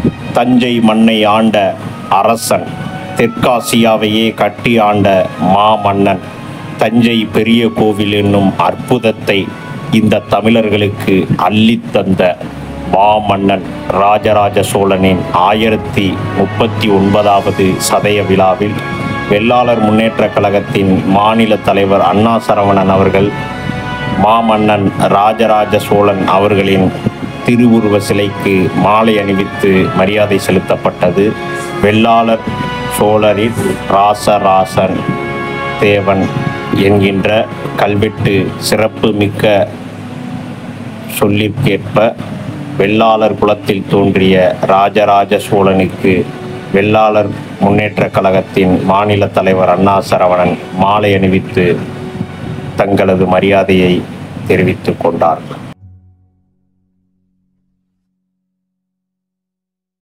தஞ்சை மண்ணை ஆண்ட அரசன் தெற்காசியாவையே கட்டி ஆண்ட மாமன்னன் தஞ்சை பெரிய கோவில் என்னும் அற்புதத்தை இந்த தமிழர்களுக்கு அள்ளித் தந்த மாமன்னன் ராஜராஜ சோழனின் ஆயிரத்தி முப்பத்தி ஒன்பதாவது சதய விழாவில் வெள்ளாளர் முன்னேற்றக் கழகத்தின் மாநில தலைவர் அண்ணா சரவணன் அவர்கள் மாமன்னன் ராஜராஜ சோழன் அவர்களின் திருவுருவ சிலைக்கு மாலை அணிவித்து மரியாதை செலுத்தப்பட்டது வெள்ளாளர் சோழரின் ராசராசன் தேவன் என்கின்ற கல்வெட்டு சிறப்பு மிக்க சொல்லிற்கேற்ப வெள்ளாளர் குலத்தில் தோன்றிய ராஜராஜ சோழனுக்கு வெள்ளாளர் முன்னேற்றக் கழகத்தின் மாநில தலைவர் அண்ணா சரவணன் மாலை அணிவித்து தங்களது மரியாதையை தெரிவித்துக் கொண்டார்